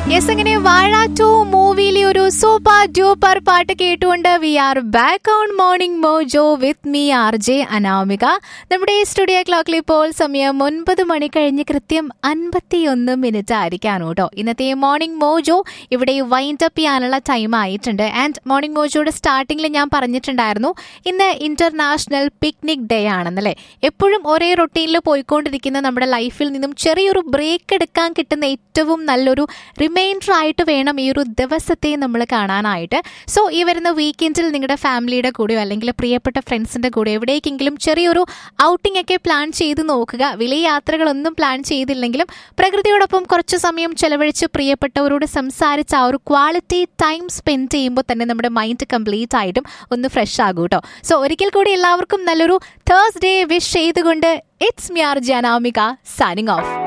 yes അങ്ങനെ വാഴ to മൂവിയിലെ ഒരു സൂപ്പർ ഡ്യൂപ്പർ പാട്ട് കേട്ടുകൊണ്ട് we are back on morning mojo with me R J Anamika നമ്മുടെ സ്റ്റുഡിയോ ക്ലോക്കിൽ ഇപ്പോൾ സമയം ഒൻപത് മണി കഴിഞ്ഞ് കൃത്യം അൻപത്തിയൊന്ന് മിനിറ്റ് ആയിരിക്കാണ് കേട്ടോ ഇന്നത്തെ മോർണിംഗ് മോജോ ഇവിടെ വൈൻഡ് അപ്പ് ചെയ്യാനുള്ള ടൈം ആയിട്ടുണ്ട് ആൻഡ് മോർണിംഗ് മോജോയുടെ സ്റ്റാർട്ടിങ്ങിൽ ഞാൻ പറഞ്ഞിട്ടുണ്ടായിരുന്നു ഇന്ന് ഇന്റർനാഷണൽ പിക്നിക് ഡേ ആണെന്നല്ലേ എപ്പോഴും ഒരേ റൊട്ടീനിൽ പോയിക്കൊണ്ടിരിക്കുന്ന നമ്മുടെ ലൈഫിൽ നിന്നും ചെറിയൊരു ബ്രേക്ക് എടുക്കാൻ കിട്ടുന്ന ഏറ്റവും നല്ലൊരു റിമൈൻഡർ ആയിട്ട് വേണം ഈ ഒരു ദിവസത്തെ നമ്മൾ കാണാനായിട്ട് സോ ഈ വരുന്ന വീക്കെൻഡിൽ നിങ്ങളുടെ ഫാമിലിയുടെ കൂടെയോ അല്ലെങ്കിൽ പ്രിയപ്പെട്ട ഫ്രണ്ട്സിന്റെ കൂടെ എവിടേക്കെങ്കിലും ചെറിയൊരു ഔട്ടിംഗ് ഒക്കെ പ്ലാൻ ചെയ്ത് നോക്കുക വലിയ യാത്രകളൊന്നും പ്ലാൻ ചെയ്തില്ലെങ്കിലും പ്രകൃതിയോടൊപ്പം കുറച്ച് സമയം ചെലവഴിച്ച് പ്രിയപ്പെട്ടവരോട് സംസാരിച്ച് ആ ഒരു ക്വാളിറ്റി ടൈം സ്പെൻഡ് ചെയ്യുമ്പോൾ തന്നെ നമ്മുടെ മൈൻഡ് കംപ്ലീറ്റ് ആയിട്ടും ഒന്ന് ഫ്രഷ് ആകും കേട്ടോ സോ ഒരിക്കൽ കൂടി എല്ലാവർക്കും നല്ലൊരു തേഴ്സ്ഡേ വിഷ് ചെയ്തുകൊണ്ട് ഇറ്റ്സ് മിയാർ ജാനാമിക സൈനിങ് ഓഫ്